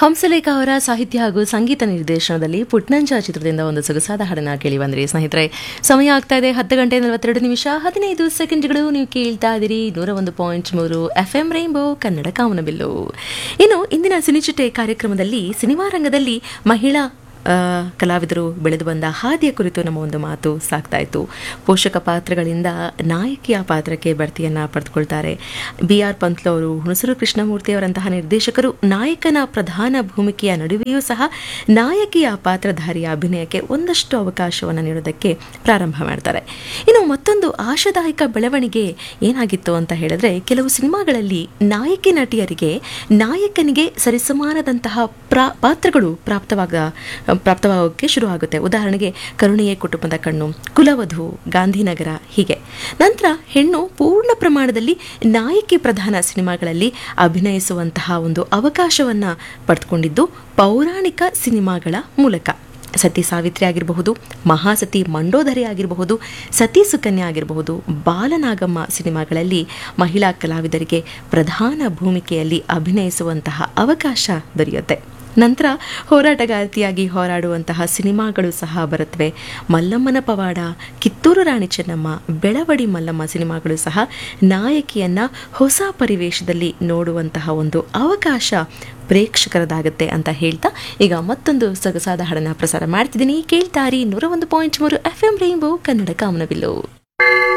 ಹಂಸಲೇಖ ಅವರ ಸಾಹಿತ್ಯ ಹಾಗೂ ಸಂಗೀತ ನಿರ್ದೇಶನದಲ್ಲಿ ಪುಟ್ನಂಜ ಚಿತ್ರದಿಂದ ಒಂದು ಸೊಗಸಾದ ಹಾಡನ್ನ ಕೇಳಿ ಬಂದ್ರಿ ಸ್ನೇಹಿತರೆ ಸಮಯ ಆಗ್ತಾ ಇದೆ ಹತ್ತು ಗಂಟೆ ನಲವತ್ತೆರಡು ನಿಮಿಷ ಹದಿನೈದು ಸೆಕೆಂಡ್ಗಳು ನೀವು ಕೇಳ್ತಾ ಇದ್ದೀರಿ ನೂರ ಒಂದು ಪಾಯಿಂಟ್ ಮೂರು ಎಫ್ ಎಂ ರೈನ್ಬೋ ಕನ್ನಡ ಕಾಮನಬಿಲ್ಲು ಇನ್ನು ಇಂದಿನ ಸಿನಿಚಿಟ್ಟೆ ಕಾರ್ಯಕ್ರಮದಲ್ಲಿ ಸಿನಿಮಾ ರಂಗದಲ್ಲಿ ಮಹಿಳಾ ಆ, ಕಲಾವಿದರು ಬೆಳೆದು ಬಂದ ಹಾದಿಯ ಕುರಿತು ನಮ್ಮ ಒಂದು ಮಾತು ಸಾಕ್ತಾ ಇತ್ತು ಪೋಷಕ ಪಾತ್ರಗಳಿಂದ ನಾಯಕಿಯ ಪಾತ್ರಕ್ಕೆ ಬಡ್ತಿಯನ್ನ ಪಡೆದುಕೊಳ್ತಾರೆ ಬಿ ಆರ್ ಪಂತ್ಲು ಅವರು ಹುಣಸೂರು ಕೃಷ್ಣಮೂರ್ತಿ ಅವರಂತಹ ನಿರ್ದೇಶಕರು ನಾಯಕನ ಪ್ರಧಾನ ಭೂಮಿಕೆಯ ನಡುವೆಯೂ ಸಹ ನಾಯಕಿಯ ಪಾತ್ರಧಾರಿಯ ಅಭಿನಯಕ್ಕೆ ಒಂದಷ್ಟು ಅವಕಾಶವನ್ನು ನೀಡೋದಕ್ಕೆ ಪ್ರಾರಂಭ ಮಾಡ್ತಾರೆ ಇನ್ನು ಮತ್ತೊಂದು ಆಶಾದಾಯಕ ಬೆಳವಣಿಗೆ ಏನಾಗಿತ್ತು ಅಂತ ಹೇಳಿದ್ರೆ ಕೆಲವು ಸಿನಿಮಾಗಳಲ್ಲಿ ನಾಯಕಿ ನಟಿಯರಿಗೆ ನಾಯಕನಿಗೆ ಸರಿಸಮಾನದಂತಹ ಪ್ರಾ ಪಾತ್ರಗಳು ಪ್ರಾಪ್ತವಾಗ ಪ್ರಾಪ್ತವಾಗೋಕ್ಕೆ ಶುರು ಆಗುತ್ತೆ ಉದಾಹರಣೆಗೆ ಕರುಣೆಯೇ ಕುಟುಂಬದ ಕಣ್ಣು ಕುಲವಧು ಗಾಂಧಿನಗರ ಹೀಗೆ ನಂತರ ಹೆಣ್ಣು ಪೂರ್ಣ ಪ್ರಮಾಣದಲ್ಲಿ ನಾಯಕಿ ಪ್ರಧಾನ ಸಿನಿಮಾಗಳಲ್ಲಿ ಅಭಿನಯಿಸುವಂತಹ ಒಂದು ಅವಕಾಶವನ್ನು ಪಡೆದುಕೊಂಡಿದ್ದು ಪೌರಾಣಿಕ ಸಿನಿಮಾಗಳ ಮೂಲಕ ಸತಿ ಸಾವಿತ್ರಿ ಆಗಿರಬಹುದು ಮಹಾಸತಿ ಮಂಡೋದರಿ ಆಗಿರಬಹುದು ಸತಿ ಸುಕನ್ಯಾ ಆಗಿರಬಹುದು ಬಾಲನಾಗಮ್ಮ ಸಿನಿಮಾಗಳಲ್ಲಿ ಮಹಿಳಾ ಕಲಾವಿದರಿಗೆ ಪ್ರಧಾನ ಭೂಮಿಕೆಯಲ್ಲಿ ಅಭಿನಯಿಸುವಂತಹ ಅವಕಾಶ ದೊರೆಯುತ್ತೆ ನಂತರ ಹೋರಾಟಗಾರ್ತಿಯಾಗಿ ಹೋರಾಡುವಂತಹ ಸಿನಿಮಾಗಳು ಸಹ ಬರುತ್ತವೆ ಮಲ್ಲಮ್ಮನ ಪವಾಡ ಕಿತ್ತೂರು ರಾಣಿ ಚೆನ್ನಮ್ಮ ಬೆಳವಡಿ ಮಲ್ಲಮ್ಮ ಸಿನಿಮಾಗಳು ಸಹ ನಾಯಕಿಯನ್ನ ಹೊಸ ಪರಿವೇಶದಲ್ಲಿ ನೋಡುವಂತಹ ಒಂದು ಅವಕಾಶ ಪ್ರೇಕ್ಷಕರದಾಗುತ್ತೆ ಅಂತ ಹೇಳ್ತಾ ಈಗ ಮತ್ತೊಂದು ಸೊಗಸಾದ ಹಾಡನ್ನ ಪ್ರಸಾರ ಮಾಡ್ತಿದ್ದೀನಿ ಕೇಳ್ತಾರಿ ನೂರ ಒಂದು ಪಾಯಿಂಟ್ ಮೂರು ಎಫ್ ಎಂ ರೈನ್ಬೋ ಕನ್ನಡ ಕಾಮನಬಿಲ್ಲು